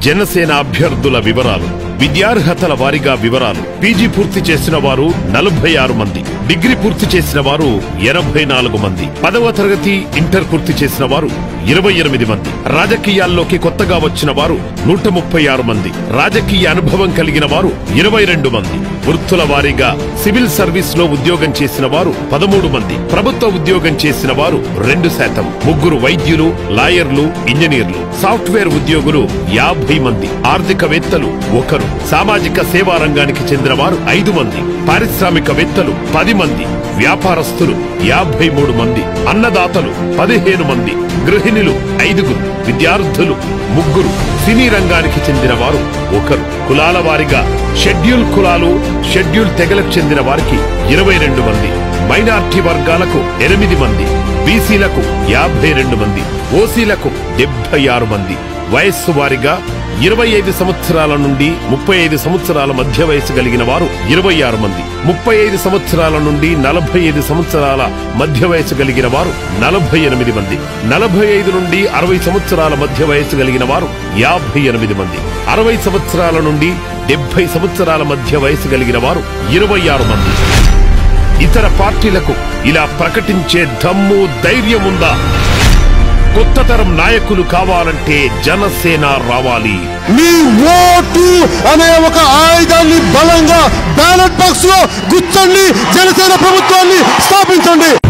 జనసేన అభ్యర్థుల వివరాలు విద్యార్హతల వారిగా వివరాలు పీజీ పూర్తి చేసిన వారు నలభై ఆరు మంది డిగ్రీ పూర్తి చేసిన వారు ఎనభై నాలుగు మంది పదవ తరగతి ఇంటర్ పూర్తి చేసిన వారు ఇరవై ఎనిమిది మంది రాజకీయాల్లోకి కొత్తగా వచ్చిన వారు నూట ముప్పై ఆరు మంది రాజకీయ అనుభవం కలిగిన వారు ఇరవై రెండు మంది వృత్తుల వారీగా సివిల్ సర్వీస్ లో ఉద్యోగం చేసిన వారు పదమూడు మంది ప్రభుత్వ ఉద్యోగం చేసిన వారు రెండు శాతం ముగ్గురు వైద్యులు లాయర్లు ఇంజనీర్లు సాఫ్ట్వేర్ ఉద్యోగులు యాభై మంది ఆర్థికవేత్తలు ఒకరు సామాజిక సేవా రంగానికి చెందిన వారు ఐదు మంది పారిశ్రామికవేత్తలు పది మంది వ్యాపారస్తులు యాభై మూడు మంది అన్నదాతలు పదిహేను మంది గృహిణులు ఐదుగురు విద్యార్థులు ముగ్గురు సినీ రంగానికి చెందిన వారు ఒకరు కులాల వారిగా షెడ్యూల్ కులాలు షెడ్యూల్ తెగలకు చెందిన వారికి ఇరవై రెండు మంది మైనార్టీ వర్గాలకు ఎనిమిది మంది బీసీలకు యాభై రెండు మంది ఓసీలకు డెబ్బై ఆరు మంది వయస్సు వారిగా ఇరవై ఐదు సంవత్సరాల నుండి ముప్పై ఐదు సంవత్సరాల మధ్య వయసు కలిగిన వారు ఇరవై ఆరు మంది ముప్పై ఐదు సంవత్సరాల నుండి నలభై ఐదు సంవత్సరాల మధ్య వయసు కలిగిన వారు నలభై ఎనిమిది మంది నలభై ఐదు నుండి అరవై సంవత్సరాల మధ్య వయసు కలిగిన వారు యాభై ఎనిమిది మంది అరవై సంవత్సరాల నుండి డెబ్బై సంవత్సరాల మధ్య వయసు కలిగిన వారు ఇరవై ఆరు మంది ఇతర పార్టీలకు ఇలా ప్రకటించే దమ్ము ధైర్యం ఉందా కొత్త తరం నాయకులు కావాలంటే జనసేన రావాలి మీ ఓటు అనే ఒక ఆయుధాన్ని బలంగా బ్యాలెట్ బాక్స్ లో గుచ్చండి జనసేన ప్రభుత్వాన్ని స్థాపించండి